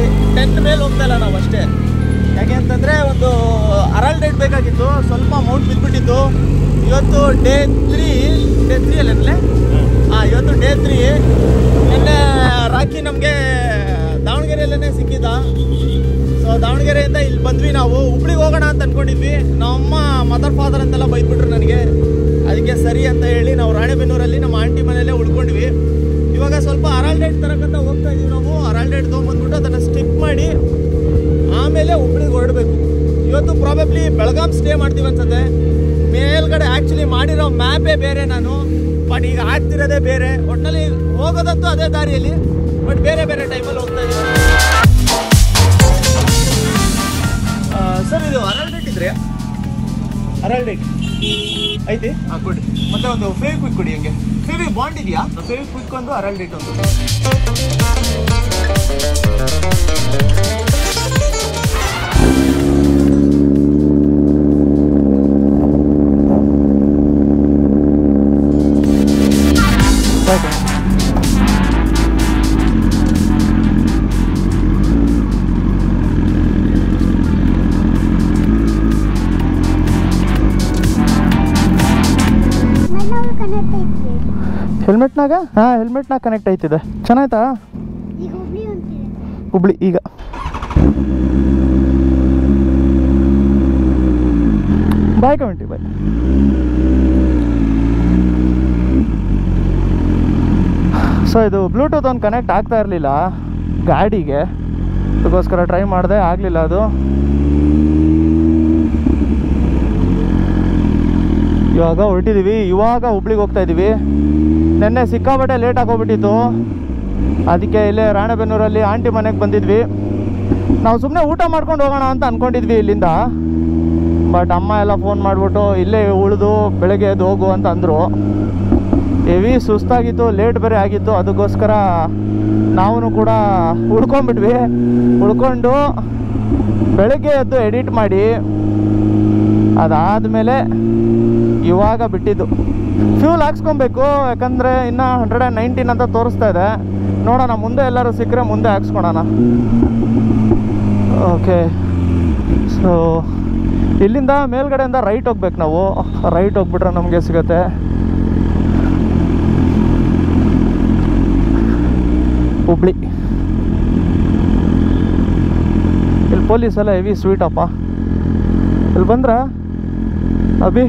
Ten ಮೇಲೆ ಹೋಗ್ತಾ ಇಲ್ಲ ನಾವು ಅಷ್ಟೇ ಯಾಕೆ ಅಂತಂದರೆ ಒಂದು ಅರಳ್ ಡೇಟ್ ಬೇಕಾಗಿತ್ತು ಸ್ವಲ್ಪ ಮೌಂಟ್ ಬಿದ್ದುಬಿಟ್ಟಿತ್ತು ಇವತ್ತು ಡೇ ತ್ರೀ ಡೇ ತ್ರೀ ಅಲ್ಲೇ ಹಾಂ ಇವತ್ತು ಡೇ ತ್ರೀ ನಿನ್ನೆ ರಾಖಿ ನಮಗೆ ದಾವಣಗೆರೆಯಲ್ಲೇ ಸಿಕ್ಕಿದ್ದ ಸೊ ದಾವಣಗೆರೆಯಿಂದ ಇಲ್ಲಿ ಬಂದ್ವಿ ನಾವು ಹುಬ್ಳಿಗೆ ಹೋಗೋಣ ಅಂತ ಅನ್ಕೊಂಡಿದ್ವಿ ನಮ್ಮಮ್ಮ ಮದರ್ ಫಾದರ್ ಅಂತೆಲ್ಲ ಬೈದ್ಬಿಟ್ರು ನನಗೆ ಅದಕ್ಕೆ ಸರಿ ಅಂತ ಹೇಳಿ ನಾವು ರಾಣೆಬೆನ್ನೂರಲ್ಲಿ ನಮ್ಮ ಆಂಟಿ ಮನೆಯಲ್ಲೇ ಉಳ್ಕೊಂಡ್ವಿ ಇವಾಗ ಸ್ವಲ್ಪ ಅರಳ್ ಡೇಟ್ ತರಕಂತ ಹೋಗ್ತಾ ಇದೀವಿ ನಾವು ಅರಳ್ ಡೇಟ್ ತೊಗೊಂಬಂದ್ಬಿಟ್ಟು ಅದನ್ನು ಸ್ಟಿಕ್ ಮಾಡಿ ಆಮೇಲೆ ಹುಬ್ಳಿಗೆ ಹೊರಡಬೇಕು ಇವತ್ತು ಪ್ರಾಬಬ್ಲಿ ಬೆಳಗಾಂ ಸ್ಟೇ ಮಾಡ್ತೀವಿ ಅನ್ಸುತ್ತೆ ಮೇಲ್ಗಡೆ ಆ್ಯಕ್ಚುಲಿ ಮಾಡಿರೋ ಮ್ಯಾಪೇ ಬೇರೆ ನಾನು ಬಟ್ ಈಗ ಆಗ್ತಿರೋದೇ ಬೇರೆ ಒಟ್ಟಿನಲ್ಲಿ ಹೋಗೋದಂತೂ ಅದೇ ದಾರಿಯಲ್ಲಿ ಬಟ್ ಬೇರೆ ಬೇರೆ ಟೈಮಲ್ಲಿ ಹೋಗ್ತಾ ಇದ್ದೀವಿ ಸರ್ ಇದು ಅರಳ್ ಡೇಟ್ ಇದ್ರೆ ಅರಳ್ ಡೇಟ್ ಐತಿ ಹಾಂ ಕೊಡಿ ಮತ್ತೆ ಒಂದು ಫೇವ್ ಕ್ವಿಕ್ ಕೊಡಿ ಹಂಗೆ ಫೇವಿ ಬಾಂಡ್ ಇದೆಯಾ ಫೇವ್ ಕ್ವಿಕ್ ಒಂದು ಅರಳ್ ಡೇಟ್ ಒಂದು ಮಣ್ಣವು ಕನೆಕ್ಟ್ ಐತಿ ಹೆಲ್ಮೆಟ್ನಾಗ ಹಾಂ ಹೆಲ್ಮೆಟ್ನಾಗ ಕನೆಕ್ಟ್ ಐತಿದೆ ಚೆನ್ನಾಯ್ತಾ ಈಗ ಹುಬ್ಳಿ ಹೊಂಟಿದೆ ಹುಬ್ಳಿ ಈಗ ಬಾಯ್ ಕಮೆಂಟಿ ಬಾಯ್ ಸೊ ಇದು ಬ್ಲೂಟೂತ್ ಒಂದು ಕನೆಕ್ಟ್ ಆಗ್ತಾ ಇರಲಿಲ್ಲ ಗಾಡಿಗೆ ಅದಕ್ಕೋಸ್ಕರ ಟ್ರೈ ಮಾಡಿದೆ ಆಗಲಿಲ್ಲ ಅದು ಇವಾಗ ಹೊರಟಿದ್ದೀವಿ ಇವಾಗ ಹುಬ್ಳಿಗೆ ಹೋಗ್ತಾ ಇದ್ದೀವಿ ನಿನ್ನೆ ಸಿಕ್ಕಾಪಟ್ಟೆ ಲೇಟ್ ಆಗೋಗ್ಬಿಟ್ಟಿತ್ತು ಅದಕ್ಕೆ ಇಲ್ಲೇ ರಾಣೆಬೆನ್ನೂರಲ್ಲಿ ಆಂಟಿ ಮನೆಗೆ ಬಂದಿದ್ವಿ ನಾವು ಸುಮ್ಮನೆ ಊಟ ಮಾಡ್ಕೊಂಡು ಹೋಗೋಣ ಅಂತ ಅಂದ್ಕೊಂಡಿದ್ವಿ ಇಲ್ಲಿಂದ ಬಟ್ ಅಮ್ಮ ಎಲ್ಲ ಫೋನ್ ಮಾಡಿಬಿಟ್ಟು ಇಲ್ಲೇ ಉಳಿದು ಬೆಳಗ್ಗೆ ಎದ್ದು ಹೋಗು ಅಂತ ಅಂದರು ಹೆವಿ ಸುಸ್ತಾಗಿತ್ತು ಲೇಟ್ ಬೇರೆ ಆಗಿತ್ತು ಅದಕ್ಕೋಸ್ಕರ ನಾವು ಕೂಡ ಉಳ್ಕೊಂಡ್ಬಿಟ್ವಿ ಉಳ್ಕೊಂಡು ಬೆಳಗ್ಗೆ ಎದ್ದು ಎಡಿಟ್ ಮಾಡಿ ಅದಾದಮೇಲೆ ಇವಾಗ ಬಿಟ್ಟಿದ್ದು ಫ್ಯೂಲ್ ಹಾಕ್ಸ್ಕೊಬೇಕು ಯಾಕಂದರೆ ಇನ್ನು ಹಂಡ್ರೆಡ್ ಆ್ಯಂಡ್ ನೈನ್ಟೀನ್ ಅಂತ ತೋರಿಸ್ತಾ ಇದೆ ನೋಡೋಣ ಮುಂದೆ ಎಲ್ಲರೂ ಸಿಕ್ಕರೆ ಮುಂದೆ ಹಾಕ್ಸ್ಕೊಳೋಣ ಓಕೆ ಸೊ ಇಲ್ಲಿಂದ ಮೇಲ್ಗಡೆಯಿಂದ ರೈಟ್ ಹೋಗ್ಬೇಕು ನಾವು ರೈಟ್ ಹೋಗ್ಬಿಟ್ರೆ ನಮಗೆ ಸಿಗುತ್ತೆ ಹುಬ್ಳಿ ಇಲ್ಲಿ ಪೊಲೀಸ್ ಎಲ್ಲ ಹೆವಿ ಸ್ವೀಟ್ ಅಪ್ಪ ಇಲ್ಲಿ ಬಂದ್ರ ಅಭಿ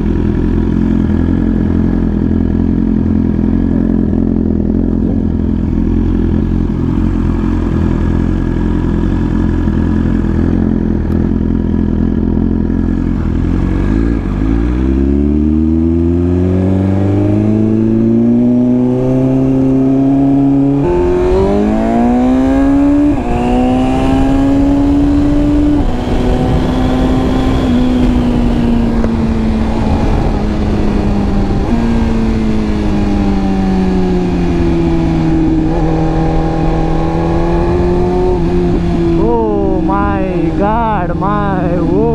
ಓ ಮೈ ಗಾಡ್ ಮೈ ಓ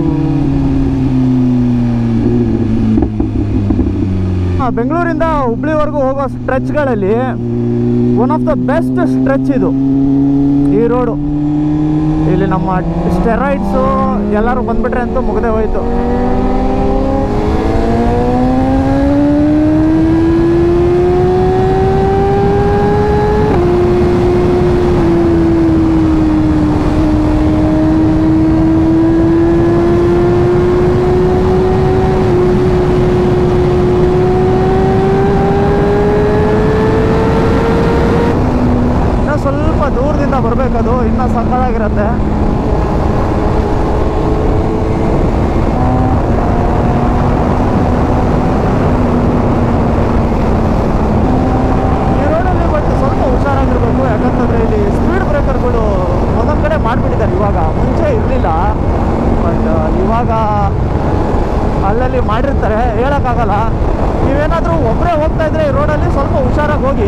ಬೆಂಗಳೂರಿಂದ ಹುಬ್ಳಿವರೆಗೂ ಹೋಗೋ ಸ್ಟ್ರೆಚ್ಗಳಲ್ಲಿ one of the best stretch ಇದು ಈ ರೋಡು ಇಲ್ಲಿ ನಮ್ಮ ಸ್ಟೆರಾಯ್ಡ್ಸು ಎಲ್ಲರೂ ಬಂದ್ಬಿಟ್ರೆ ಅಂತೂ ಮುಗದೆ ಹೋಯ್ತು ಇನ್ನೂ ಸ್ವಲ್ಪ ದೂರದಿಂದ ಬರಬೇಕದು ಇನ್ನೂ ಸಕ್ಕತ್ತಾಗಿರುತ್ತೆ ಈ ರೋಡಲ್ಲಿ ಬಟ್ ಸ್ವಲ್ಪ ಹುಷಾರಾಗಿರ್ಬೇಕು ಯಾಕಂತಂದ್ರೆ ಇಲ್ಲಿ ಸ್ಪೀಡ್ ಬ್ರೇಕರ್ಗಳು ಒಂದೊಂದು ಕಡೆ ಮಾಡಿಬಿಟ್ಟಿದ್ದಾರೆ ಇವಾಗ ಮುಂಚೆ ಇರಲಿಲ್ಲ ಬಟ್ ಇವಾಗ ಅಲ್ಲಲ್ಲಿ ಮಾಡಿರ್ತಾರೆ ಹೇಳೋಕ್ಕಾಗಲ್ಲ ನೀವೇನಾದರೂ ಒಬ್ಬರೇ ಹೋಗ್ತಾ ಇದ್ರೆ ಈ ರೋಡಲ್ಲಿ ಸ್ವಲ್ಪ ಹುಷಾರಾಗಿ ಹೋಗಿ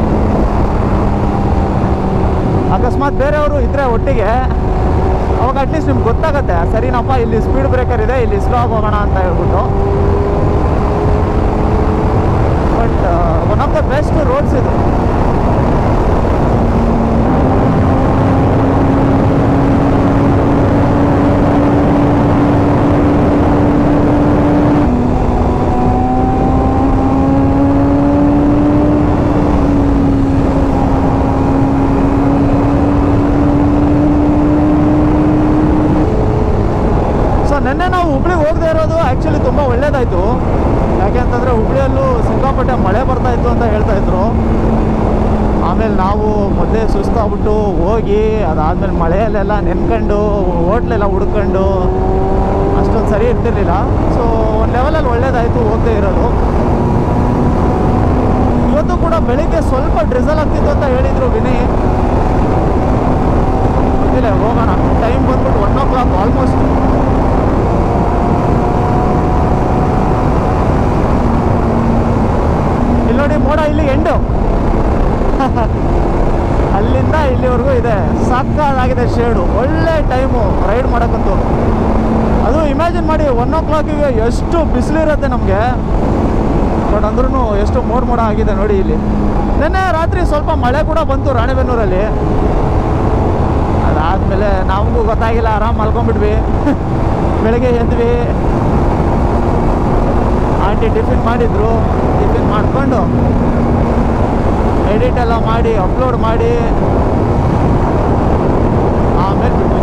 ಅಕಸ್ಮಾತ್ ಬೇರೆಯವರು ಇದ್ರೆ ಒಟ್ಟಿಗೆ ಅವಾಗ ಅಟ್ಲೀಸ್ಟ್ ನಿಮ್ಗೆ ಗೊತ್ತಾಗತ್ತೆ ಸರಿನಪ್ಪ ಇಲ್ಲಿ ಸ್ಪೀಡ್ ಬ್ರೇಕರ್ ಇದೆ ಇಲ್ಲಿ ಸ್ಲೋ ಆಗಿ ಹೋಗೋಣ ಅಂತ ಹೇಳ್ಬಿಟ್ಟು but one of the best roads ಇದು ಸುಸ್ತಾಗ್ಬಿಟ್ಟು ಹೋಗಿ ಅದಾದ್ಮೇಲೆ ಮಳೆಯಲ್ಲೆಲ್ಲ ನೆನ್ಕೊಂಡು ಹೋಟ್ಲೆಲ್ಲ ಹುಡ್ಕೊಂಡು ಅಷ್ಟೊಂದು ಸರಿ ಇರ್ತಿರ್ಲಿಲ್ಲ ಸೊ ಒಂದು ಲೆವೆಲಲ್ಲಿ ಒಳ್ಳೇದಾಯಿತು ಹೋಗದೆ ಇರೋದು ಇವತ್ತು ಕೂಡ ಬೆಳಿಗ್ಗೆ ಸ್ವಲ್ಪ ಡ್ರಿಸಲ್ ಆಗ್ತಿತ್ತು ಅಂತ ಹೇಳಿದ್ರು ವಿನಯ್ ಗೊತ್ತಿಲ್ಲ ಹೋಗೋಣ ಟೈಮ್ ಬಂದ್ಬಿಟ್ಟು ಒನ್ ಓ ಕ್ಲಾಕ್ ಆಲ್ಮೋಸ್ಟ್ ಇಲ್ಲಿ ನೋಡಿ ಮೋಡ ಇಲ್ಲಿ ಎಂಡು ಅಲ್ಲಿಂದ ಇಲ್ಲಿವರೆಗೂ ಇದೆ ಸಕ್ಕದಾಗಿದೆ ಶೇಡು ಒಳ್ಳೆ ಟೈಮು ರೈಡ್ ಮಾಡೋಕ್ಕಂತೂ ಅದು ಇಮ್ಯಾಜಿನ್ ಮಾಡಿ ಒನ್ ಓ ಕ್ಲಾಕಿಗೆ ಎಷ್ಟು ಬಿಸಿಲಿರುತ್ತೆ ನಮಗೆ ಬಟ್ ಅಂದ್ರೂ ಎಷ್ಟು ಮೋಡ ಮೋಡ ಆಗಿದೆ ನೋಡಿ ಇಲ್ಲಿ ನಿನ್ನೆ ರಾತ್ರಿ ಸ್ವಲ್ಪ ಮಳೆ ಕೂಡ ಬಂತು ರಾಣೆಬೆನ್ನೂರಲ್ಲಿ ಅದಾದಮೇಲೆ ನಮಗೂ ಗೊತ್ತಾಗಿಲ್ಲ ಆರಾಮ್ ಮಲ್ಕೊಂಡ್ಬಿಟ್ವಿ ಬೆಳಗ್ಗೆ ಎದ್ವಿ ಆಂಟಿ ಟಿಫಿನ್ ಮಾಡಿದ್ರು ಟಿಫಿನ್ ಮಾಡಿಕೊಂಡು ಎಡಿಟ್ ಎಲ್ಲ ಮಾಡಿ ಅಪ್ಲೋಡ್ ಮಾಡಿ ಆಮೇಲೆ ಬಿಟ್ವಿ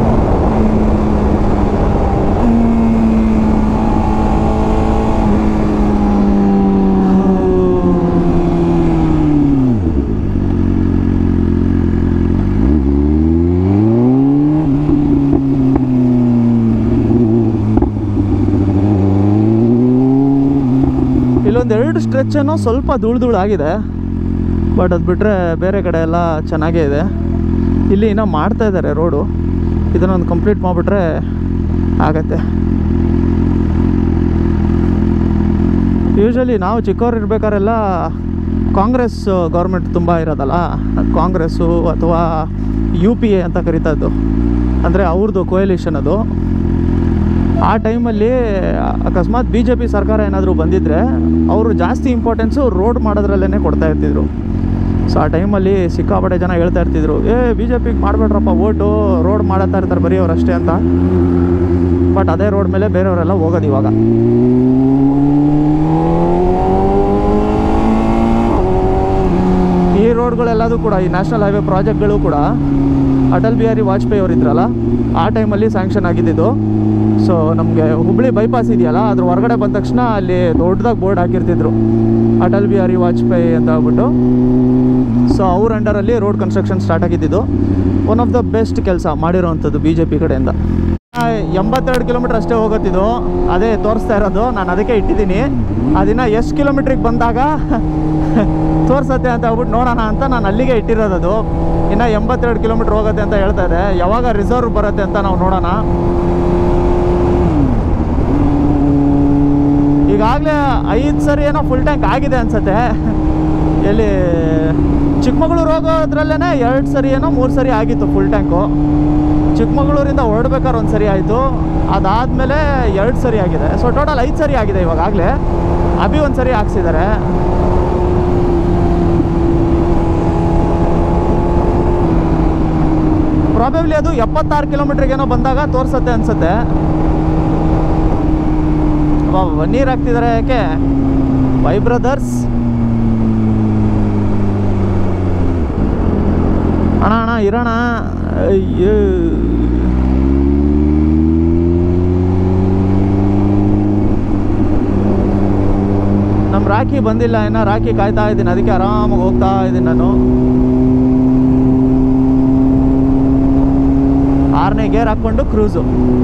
ಇಲ್ಲೊಂದು ಎರಡು ಸ್ಟ್ರೆಚ್ಚನ್ನು ಸ್ವಲ್ಪ ಧೂಳು ಧೂಳು ಆಗಿದೆ ಬಟ್ ಅದು ಬಿಟ್ಟರೆ ಬೇರೆ ಕಡೆ ಎಲ್ಲ ಚೆನ್ನಾಗೇ ಇದೆ ಇಲ್ಲಿ ಇನ್ನೂ ಮಾಡ್ತಾ ಇದ್ದಾರೆ ರೋಡು ಇದನ್ನೊಂದು ಕಂಪ್ಲೀಟ್ ಮಾಡಿಬಿಟ್ರೆ ಆಗತ್ತೆ ಯೂಶ್ವಲಿ ನಾವು ಚಿಕ್ಕವ್ರು ಇರ್ಬೇಕಾರೆಲ್ಲ ಕಾಂಗ್ರೆಸ್ ಗೌರ್ಮೆಂಟ್ ತುಂಬ ಇರೋದಲ್ಲ ಕಾಂಗ್ರೆಸ್ಸು ಅಥವಾ ಯು ಪಿ ಎ ಅಂತ ಕರಿತಾ ಇದ್ದು ಅಂದರೆ ಅವ್ರದ್ದು ಕೋಯಲಿಷನ್ ಅದು ಆ ಟೈಮಲ್ಲಿ ಅಕಸ್ಮಾತ್ ಬಿ ಜೆ ಪಿ ಸರ್ಕಾರ ಏನಾದರೂ ಬಂದಿದ್ದರೆ ಅವರು ಜಾಸ್ತಿ ಇಂಪಾರ್ಟೆನ್ಸು ರೋಡ್ ಮಾಡೋದ್ರಲ್ಲೇ ಕೊಡ್ತಾ ಇರ್ತಿದ್ರು ಸೊ ಆ ಟೈಮಲ್ಲಿ ಸಿಕ್ಕಾಪಟ್ಟೆ ಜನ ಹೇಳ್ತಾ ಇರ್ತಿದ್ರು ಏ ಬಿ ಜೆ ಪಿಗೆ ಮಾಡಬೇಡ್ರಪ್ಪ ಓಟು ರೋಡ್ ಮಾಡತ್ತಾ ಇರ್ತಾರೆ ಬರೀ ಅವ್ರು ಅಷ್ಟೇ ಅಂತ ಬಟ್ ಅದೇ ರೋಡ್ ಮೇಲೆ ಬೇರೆಯವರೆಲ್ಲ ಹೋಗೋದು ಇವಾಗ ಈ ರೋಡ್ಗಳೆಲ್ಲದೂ ಕೂಡ ಈ ನ್ಯಾಷನಲ್ ಹೈವೇ ಪ್ರಾಜೆಕ್ಟ್ಗಳು ಕೂಡ ಅಟಲ್ ಬಿಹಾರಿ ವಾಜಪೇಯಿ ಅವರು ಇದ್ರಲ್ಲ ಆ ಟೈಮಲ್ಲಿ ಸ್ಯಾಂಕ್ಷನ್ ಆಗಿದ್ದಿದ್ದು ಸೊ ನಮಗೆ ಹುಬ್ಳಿ ಬೈಪಾಸ್ ಇದೆಯಲ್ಲ ಅದ್ರ ಹೊರಗಡೆ ಬಂದ ತಕ್ಷಣ ಅಲ್ಲಿ ದೊಡ್ಡದಾಗಿ ಬೋರ್ಡ್ ಹಾಕಿರ್ತಿದ್ರು ಅಟಲ್ ಬಿಹಾರಿ ವಾಜಪೇಯಿ ಅಂತ ಹೇಳ್ಬಿಟ್ಟು ಸೊ ಅವ್ರ ಅಂಡರಲ್ಲಿ ರೋಡ್ ಕನ್ಸ್ಟ್ರಕ್ಷನ್ ಸ್ಟಾರ್ಟ್ ಆಗಿದ್ದಿದ್ದು ಒನ್ ಆಫ್ ದ ಬೆಸ್ಟ್ ಕೆಲಸ ಮಾಡಿರೋವಂಥದ್ದು ಬಿ ಜೆ ಪಿ ಕಡೆಯಿಂದ ಆ, ಎಂಬತ್ತೆರಡು ಕಿಲೋಮೀಟ್ರ್ ಅಷ್ಟೇ ಹೋಗುತ್ತಿದ್ದು ಅದೇ ತೋರಿಸ್ತಾ ಇರೋದು ನಾನು ಅದಕ್ಕೆ ಇಟ್ಟಿದ್ದೀನಿ ಅದಿನ್ನ ಎಷ್ಟು ಕಿಲೋಮೀಟ್ರಿಗೆ ಬಂದಾಗ ತೋರ್ಸತ್ತೆ ಅಂತ ಹೇಳ್ಬಿಟ್ಟು ನೋಡೋಣ ಅಂತ ನಾನು ಅಲ್ಲಿಗೆ ಇಟ್ಟಿರೋದು ಅದು ಇನ್ನು ಎಂಬತ್ತೆರಡು ಕಿಲೋಮೀಟ್ರ್ ಹೋಗುತ್ತೆ ಅಂತ ಹೇಳ್ತಾ ಇದೆ ಯಾವಾಗ ರಿಸರ್ವ್ ಬರುತ್ತೆ ಅಂತ ನಾವು ನೋಡೋಣ ಈಗಾಗಲೇ ಐದು ಸರಿ ಏನೋ ಫುಲ್ ಟ್ಯಾಂಕ್ ಆಗಿದೆ ಅನ್ಸತ್ತೆ ಎಲ್ಲಿ ಚಿಕ್ಕಮಗಳೂರು ಹೋಗೋದ್ರಲ್ಲೇ ಎರಡು ಸರಿ ಏನೋ ಮೂರು ಸರಿ ಆಗಿತ್ತು ಫುಲ್ ಟ್ಯಾಂಕು ಚಿಕ್ಕಮಗಳೂರಿಂದ ಹೊರಡ್ಬೇಕಾದ್ರೆ ಒಂದು ಸರಿ ಆಯಿತು ಅದಾದಮೇಲೆ ಎರಡು ಸರಿ ಆಗಿದೆ ಸೊ ಟೋಟಲ್ ಐದು ಸರಿ ಆಗಿದೆ ಇವಾಗಲೇ ಅಭಿ ಒಂದು ಸರಿ ಹಾಕ್ಸಿದ್ದಾರೆ ಪ್ರಾಬಬ್ಲಿ ಅದು ಎಪ್ಪತ್ತಾರು ಕಿಲೋಮೀಟ್ರಿಗೇನೋ ಬಂದಾಗ ತೋರಿಸತ್ತೆ ಅನ್ಸುತ್ತೆ ನೀರು ಹಾಕ್ತಿದ್ದಾರೆ ಯಾಕೆ ವೈ ಬ್ರದರ್ಸ್ ಅಣ್ಣ ಅಣ್ಣ ಇರೋಣ ಅಯ್ಯೋ ನಮ್ಮ ರಾಖಿ ಬಂದಿಲ್ಲ ಇನ್ನ ರಾಖಿ ಕಾಯ್ತಾ ಇದ್ದೀನಿ ಅದಕ್ಕೆ ಆರಾಮಾಗಿ ಹೋಗ್ತಾ ಇದ್ದೀನಿ ನಾನು ಆರನೇ ಗೇರ್ ಹಾಕ್ಕೊಂಡು ಕ್ರೂಸು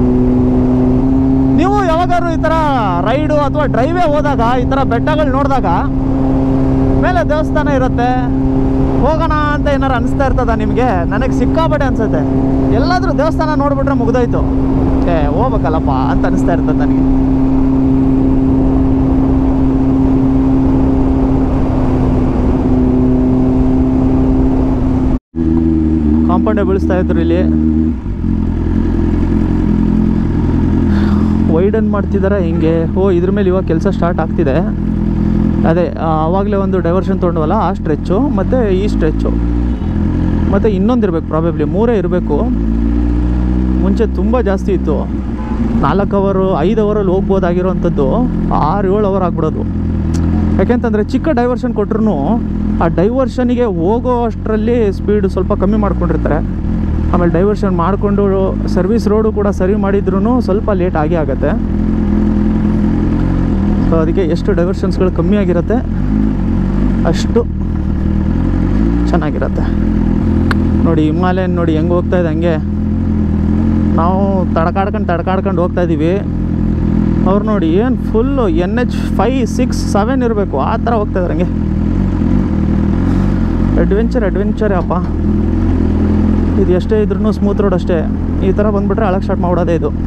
ನೀವು ಯಾವಾಗಾದ್ರು ಈ ಥರ ರೈಡು ಅಥವಾ ಡ್ರೈವೇ ಹೋದಾಗ ಈ ಥರ ಬೆಟ್ಟಗಳು ನೋಡಿದಾಗ ಮೇಲೆ ದೇವಸ್ಥಾನ ಇರುತ್ತೆ ಹೋಗೋಣ ಅಂತ ಏನಾರು ಅನಿಸ್ತಾ ಇರ್ತದ ನಿಮಗೆ ನನಗೆ ಸಿಕ್ಕಾಪಟ್ಟೆ ಅನ್ಸುತ್ತೆ ಎಲ್ಲಾದರೂ ದೇವಸ್ಥಾನ ನೋಡ್ಬಿಟ್ರೆ ಮುಗ್ದೋಯ್ತು ಏ ಹೋಗ್ಬೇಕಲ್ಲಪ್ಪ ಅಂತ ಅನಿಸ್ತಾ ಇರ್ತದೆ ನನಗೆ ಕಾಂಪೌಂಡೇ ಬೀಳಿಸ್ತಾ ಇದ್ರು ಇಲ್ಲಿ ವೈಡನ್ ಮಾಡ್ತಿದ್ದಾರೆ ಹಿಂಗೆ ಓ ಇದ್ರ ಮೇಲೆ ಇವಾಗ ಕೆಲಸ ಸ್ಟಾರ್ಟ್ ಆಗ್ತಿದೆ ಅದೇ ಆವಾಗಲೇ ಒಂದು ಡೈವರ್ಷನ್ ತೊಗೊಂಡ್ವಲ್ಲ ಆ ಸ್ಟ್ರೆಚ್ಚು ಮತ್ತು ಈ ಸ್ಟ್ರೆಚ್ಚು ಮತ್ತು ಇನ್ನೊಂದು ಇರಬೇಕು ಪ್ರಾಬಬ್ಲಿ ಮೂರೇ ಇರಬೇಕು ಮುಂಚೆ ತುಂಬ ಜಾಸ್ತಿ ಇತ್ತು ನಾಲ್ಕು ಅವರು ಐದು ಅವರಲ್ಲಿ ಹೋಗ್ಬೋದಾಗಿರೋವಂಥದ್ದು ಆರು ಏಳು ಅವರ್ ಆಗ್ಬಿಡೋದು ಯಾಕೆಂತಂದರೆ ಚಿಕ್ಕ ಡೈವರ್ಷನ್ ಕೊಟ್ರು ಆ ಡೈವರ್ಷನಿಗೆ ಹೋಗೋ ಅಷ್ಟರಲ್ಲಿ ಸ್ಪೀಡ್ ಸ್ವಲ್ಪ ಕಮ್ಮಿ ಮಾಡ್ಕೊಂಡಿರ್ತಾರೆ ಆಮೇಲೆ ಡೈವರ್ಷನ್ ಮಾಡಿಕೊಂಡು ಸರ್ವಿಸ್ ರೋಡು ಕೂಡ ಸರಿ ಮಾಡಿದ್ರೂ ಸ್ವಲ್ಪ ಲೇಟ್ ಆಗೇ ಆಗುತ್ತೆ ಸೊ ಅದಕ್ಕೆ ಎಷ್ಟು ಡೈವರ್ಷನ್ಸ್ಗಳು ಕಮ್ಮಿ ಆಗಿರುತ್ತೆ ಅಷ್ಟು ಚೆನ್ನಾಗಿರುತ್ತೆ ನೋಡಿ ಹಿಮಾಲಯನ್ ನೋಡಿ ಹೆಂಗೆ ಹೋಗ್ತಾ ಇದೆ ಹಂಗೆ ನಾವು ತಡ್ಕಾಡ್ಕೊಂಡು ತಡ್ಕಾಡ್ಕೊಂಡು ಹೋಗ್ತಾ ಇದ್ದೀವಿ ಅವ್ರು ನೋಡಿ ಏನು full N H five six seven ಇರಬೇಕು ಆ ಥರ ಹೋಗ್ತಾ ಇದ್ದಾರೆ ಹಂಗೆ ಅಡ್ವೆಂಚರ್ ಅಡ್ವೆಂಚರ್ ಅಪ್ಪ ಇದು ಎಷ್ಟೇ ಇದ್ರೂ ಸ್ಮೂತ್ ರೋಡ್ ಅಷ್ಟೇ ಈ ಥರ ಬಂದ್ಬಿಟ್ರೆ ಅಳಕ್ಕೆ ಸ್ಟಾರ್ಟ್ ಮಾಡೋದೇ ಇದು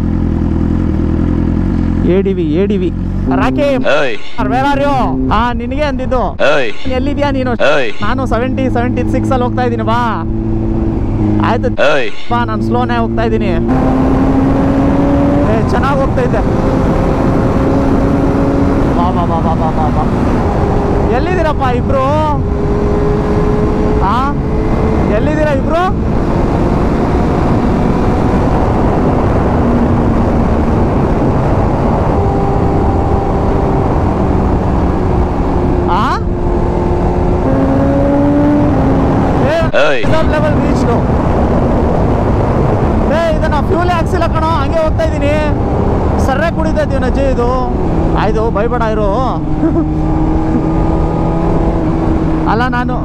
A D V A D V Rocky Oi, ಹಾ ನಿನಗೆ ಅಂದಿದ್ದು oi, ಎಲ್ಲಿದ್ಯಾ ನೀನು Oi. ನಾನು ಸೆವೆಂಟಿ ಸೆವೆಂಟಿ ಸಿಕ್ಸ್ ಅಲ್ಲಿ ಹೋಗ್ತಾ ಇದ್ದೀನಿ ಬಾ ಆಯ್ತು oi. ಬಾ ನಾನು ಸ್ಲೋನೇ ಹೋಗ್ತಾ ಇದ್ದೀನಿ ಏ ಚೆನ್ನಾಗಿ ಹೋಗ್ತಾ ಇದ್ದೆ ಬಾ ಬಾ ಬಾ ಬಾ ಬಾ ಬಾ ಬಾ ಎಲ್ಲಿದ್ದೀರಪ್ಪ ಇಬ್ರು ಹಾ ಎಲ್ಲಿದ್ದೀರಾ ಇಬ್ರು ಆ Oi. ಲೆವೆಲ್ ರೀಚ್ಡು ಏ ಇದನ್ನ ಫ್ಯೂಲ್ ಹಾಕ್ಸಿಲ್ಲ ಕಣೋ ಹಂಗೆ ಹೋಗ್ತಾ ಇದ್ದೀನಿ ಸರ್ರೆ ಕುಡಿತಾ ಇದ್ದೀವಿ ನಜ್ಜಿ ಇದು ಆಯ್ತು ಬೈಬೇಡ ಇರು ಅಲ್ಲ ನಾನು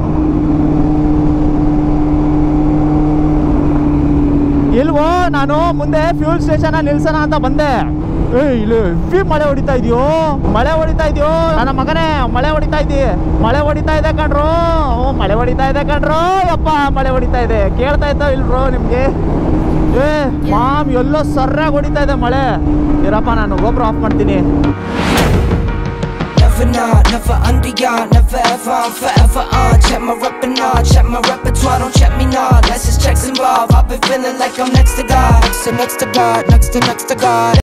ಇಲ್ವೋ ನಾನು ಮುಂದೆ ಫ್ಯೂಲ್ ಸ್ಟೇಷನ್ ನಿಲ್ಸೋಣ ಅಂತ ಬಂದೆ ಏ ಇಲ್ಲಿ ಹೆವಿ ಮಳೆ ಹೊಡಿತಾ ಇದೆಯೋ ಮಳೆ ಹೊಡಿತಾ ಇದೆಯೋ ನನ್ನ ಮಗನೇ ಮಳೆ ಹೊಡಿತಾ ಇದ್ದಿ ಮಳೆ ಹೊಡಿತಾ ಇದೆ ಕಣ್ರು ಓ ಮಳೆ ಹೊಡಿತಾ ಇದೆ ಕಣ್ರು ಯಪ್ಪ ಮಳೆ ಹೊಡಿತಾ ಇದೆ ಕೇಳ್ತಾ ಇದ್ದಾವ ಇಲ್ರೋ ನಿಮ್ಗೆ ಏ ಮಾಮ್ ಎಲ್ಲೋ ಸರ್ರಾಗಿ ಹೊಡಿತಾ ಇದೆ ಮಳೆ ಇರಪ್ಪ ನಾನು ಗೋಪುರ ಆಫ್ ಮಾಡ್ತೀನಿ Never not, never under yard, never ever, I'm forever on. Check my rep and on, check my repertoire, don't check me now. Less is checks involved. I've been feeling like I'm next to God, next to next to God, next to next to God.